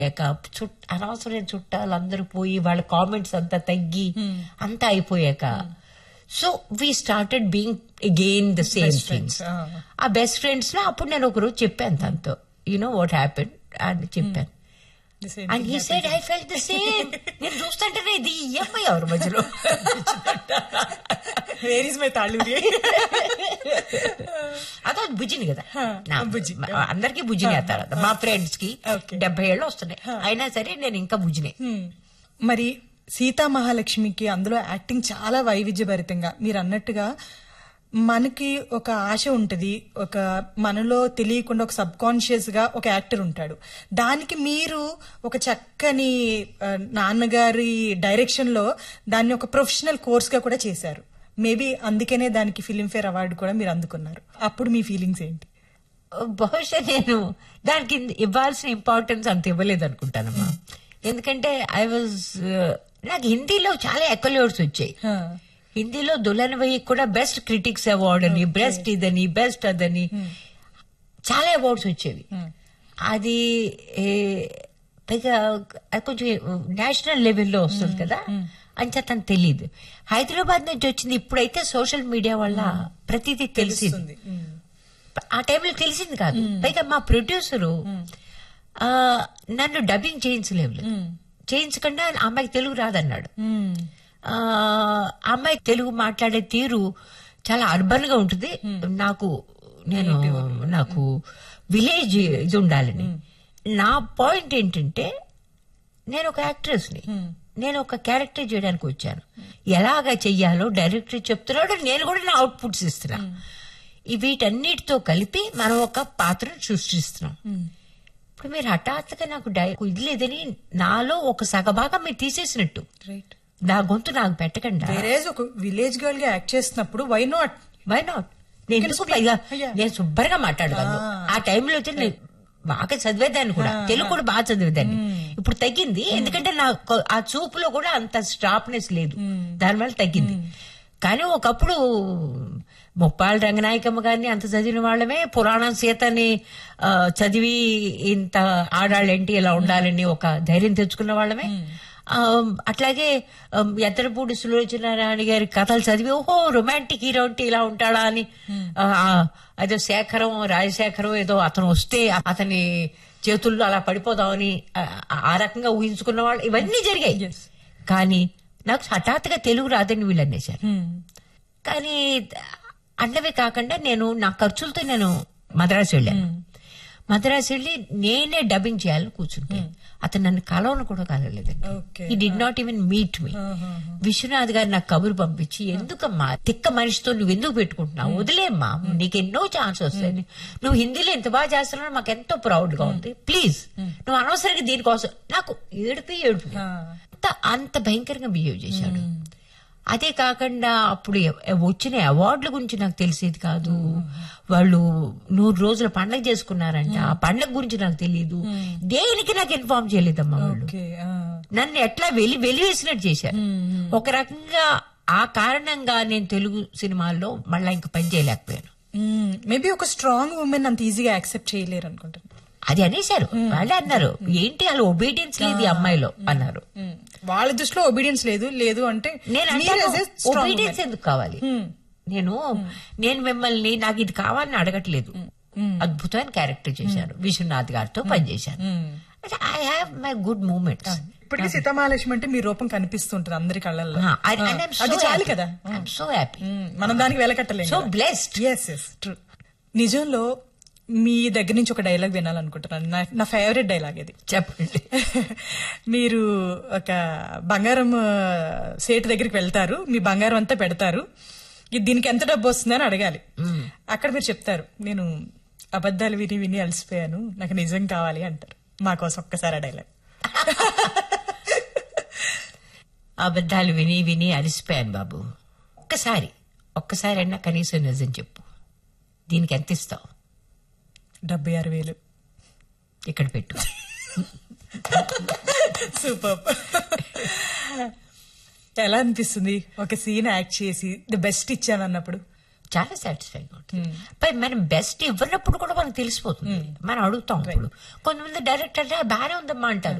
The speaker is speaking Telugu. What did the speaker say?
లేక చుట్ అనవసరమైన చుట్టాలు అందరూ పోయి వాళ్ళ కామెంట్స్ అంతా తగ్గి అంతా అయిపోయాక so we started being again the same things uh best friends లో అప్పుడు నేను ఒకరోజు చెప్పాను తనతో యు నో వాట్ హ్యాపెన్ అని చెప్పాను and he said I felt the same నేను చూస్తుంటేనే ఇది ఈ అమ్మాయి ఎవరు మధ్యలో వేర్ ఇస్ మై తాళూరి అదో బుజ్జిని కదా హా, నా- బుజ్జి. మా- అందరికీ బుజ్జిని వేస్తారు మా ఫ్రెండ్స్ కి Okay. డెబ్బై ఏళ్ళు వస్తున్నాయి అయినా సరే నేను ఇంకా బుజ్జినే మరి సీతా మహాలక్ష్మికి అందులో యాక్టింగ్ చాలా వైవిధ్యభరితంగా మీరు అన్నట్టుగా మనకి ఒక ఆశ ఉంటది ఒక మనలో తెలియకుండా ఒక సబ్ కాన్షియస్ గా ఒక యాక్టర్ ఉంటాడు దానికి మీరు ఒక చక్కని ఆ, నాన్నగారి డైరెక్షన్ లో దాన్ని ఒక ప్రొఫెషనల్ కోర్స్ గా కూడా చేశారు మేబీ అందుకనే దానికి ఫిలింఫేర్ అవార్డు కూడా మీరు అందుకున్నారు అప్పుడు మీ ఫీలింగ్స్ ఏంటి బహుశా నేను దానికి ఇవ్వాల్సిన ఇంపార్టెన్స్ అంత ఇవ్వలేదు అనుకుంటానమ్మా ఎందుకంటే ఐ వాజ్ నాకు హిందీలో చాలా ఎక్కలోడ్స్ వచ్చాయి హా. హిందీలో దులన్ వయ్యి కూడా బెస్ట్ క్రిటిక్స్ అవార్డ్ అని బెస్ట్ ఇదని బెస్ట్ అదని చాలా అవార్డ్స్ వచ్చేవి అది ఏ, పైగా అది కొంచెం నేషనల్ లెవెల్లో వస్తుంది కదా అంచేత తనకు తెలియదు హైదరాబాద్ నుంచి వచ్చింది ఇప్పుడైతే సోషల్ మీడియా వల్ల ప్రతిదీ తెలిసింది ఉంది. మ్మ్. ఆ టైంలో తెలిసింది కాదు పైగా మా ప్రొడ్యూసరు ఆ, నన్ను డబ్బింగ్ చేయించలేవు చేయించకుండా ఆ అమ్మాయికి తెలుగు రాదన్నాడు మ్మ్. ఆ ఆ అమ్మాయి తెలుగు మాట్లాడే తీరు చాలా అర్బన్ గా ఉంటుంది నాకు నేను నాకు విలేజ్ ఇది ఉండాలని నా పాయింట్ ఏంటంటే నేను ఒక యాక్ట్రెస్ ని నేను ఒక క్యారెక్టర్ చేయడానికి వచ్చాను ఎలాగ చెయ్యాలో డైరెక్టర్ చెప్తున్నాడు నేను కూడా నా అవుట్పుట్స్ ఇస్తున్నా ఈ వీటన్నిటితో కలిపి మనం ఒక పాత్రను సృష్టిస్తున్నాం ఇప్పుడు మీరు హఠాత్తుగా నాకు డై ఇది లేదని నాలో ఒక సగభాగం మీరు తీసేసినట్టు రైట్ నా గొంతు నాకు పెట్టకండి వేరేజ్ ఒక విలేజ్ గర్ల్ గా యాక్ట్ చేస్తున్నప్పుడు వై నాట్ వై నాట్ నేను ఎందుకు పైగా Yeah. నేను శుభ్రంగా మాట్లాడగలను ఆ టైంలో అయితే నేను బాగా చదివేదాన్ని కూడా తెలుగు కూడా బాగా చదివేదాన్ని ఇప్పుడు తగ్గింది ఎందుకంటే నా కొ- ఆ చూపులో కూడా అంత స్టాప్నెస్ లేదు దానివల్ల తగ్గింది కానీ ఒకప్పుడు ముప్పాళ్ళ రంగనాయకమ్మ గారిని అంత చదివిన వాళ్ళమే పురాణం సీతని ఆ, చదివి ఇంత ఆడాళ్ళేంటి ఇలా ఉండాలని ఒక ధైర్యం తెచ్చుకున్న వాళ్ళమే ఆ, అట్లాగే ఆమ్, ఎత్తడపూడి సులోచనారాయణ గారి కథలు చదివి ఓహో రొమాంటిక్ హీరో అంటే ఇలా ఉంటాడా అని ఆ, అదే శేఖరం రాజశేఖరం ఏదో అతను వస్తే అతని చేతుల్లో అలా పడిపోదామని ఆ, ఆ రకంగా ఊహించుకున్న వాళ్ళు ఇవన్నీ జరిగాయి కానీ నాకు హఠాత్తుగా తెలుగు రాదని వీళ్ళు అనేశారు కానీ అన్నవే కాకుండా నేను నా ఖర్చులతో నేను మద్రాసు వెళ్ళాను మద్రాసు వెళ్ళి నేనే డబ్బింగ్ చేయాలని కూర్చుంటే అతను నన్ను కలవను కూడా కలవలేదండి Okay. He did not even meet me Viswanath garu నాకు కబురు పంపించి ఎందుకమ్మా తిక్క మనిషితో నువ్వు ఎందుకు పెట్టుకుంటున్నావు వదిలేమ్మా నీకు ఎన్నో ఛాన్స్ వస్తాయి నువ్వు హిందీలో ఎంత బాగా చేస్తున్నావు మాకు ఎంతో ప్రౌడ్ గా ఉంది ప్లీజ్ నువ్వు అనవసరంగా దీనికోసం నాకు ఏడుపి ఏడుపు అంత అంత భయంకరంగా బిహేవ్ చేశాడు అదే కాకుండా అప్పుడు ఎ- వచ్చిన అవార్డుల గురించి నాకు తెలిసేది కాదు వాళ్ళు నూరు రోజుల పండగ చేసుకున్నారంట ఆ పండగ గురించి నాకు తెలియదు దేనికి నాకు ఇన్ఫార్మ్ చేయలేదమ్మా వాళ్ళు ఓకే నన్ను ఎట్లా వెలి వెలివేసినట్టు చేశారు ఒక రకంగా ఆ కారణంగా నేను తెలుగు సినిమాల్లో మళ్ళా ఇంక పని చేయలేకపోయాను మేబీ ఒక స్ట్రాంగ్ ఉమెన్ అంత ఈజీగా యాక్సెప్ట్ చేయలేరు అనుకుంటాను అది అనేశారు వాళ్ళే అన్నారు ఏంటి అలా ఒబీడియన్స్ లేదు ఈ అమ్మాయిలో అన్నారు మ్మ్. వాళ్ళ దృష్టిలో ఒబీడియన్స్ లేదు లేదు అంటే నేను మీరు as a strong obedience woman. ఎందుకు కావాలి నేను నేను మిమ్మల్ని నాకు ఇది కావాలని అడగట్లేదు అద్భుతమైన క్యారెక్టర్ చేశాను విశ్వనాథ్ గారితో పనిచేశాను I have my good moments ఇప్పటికీ సీతామహాలక్ష్మి అంటే మీ రూపం కనిపిస్తుంటది అందరి కళ్ళల్లో అది చాలు కదా సో హ్యాపీ మ్మ్. మనం దానికి వెలకట్టలేము so blessed yes yes true నిజంలో మీ దగ్గర నుంచి ఒక డైలాగ్ వినాలనుకుంటున్నాను నా- నా ఫేవరెట్ డైలాగ్ ఇది చెప్పండి మీరు ఒక బంగారం ఆ, సేటు దగ్గరికి వెళ్తారు మీ బంగారం అంతా పెడతారు ఇది దీనికి ఎంత డబ్బు వస్తుందని అడగాలి అక్కడ మీరు చెప్తారు నేను అబద్ధాలు విని విని అలసిపోయాను నాకు నిజం కావాలి అంటారు మా కోసం ఒక్కసారి ఆ డైలాగ్ అబద్ధాలు విని విని అలసిపోయాను బాబు ఒక్కసారి ఒక్కసారి అన్నా కనీసం నిజం చెప్పు దీనికి ఎంత ఇస్తావు డెబ్బై ఆరు వేలు ఇక్కడ పెట్టు సూపర్ ఎలా అనిపిస్తుంది ఒక సీన్ యాక్ట్ చేసి ది బెస్ట్ ఇచ్చాను అన్నప్పుడు చాలా సాటిస్ఫైంగ్ ఉంటుంది పై మనం బెస్ట్ ఇవ్వనప్పుడు కూడా మనకు తెలిసిపోతుంది మనం అడుగుతాం ఇప్పుడు కొంతమంది డైరెక్టర్ బాగానే ఉందమ్మా అంటారు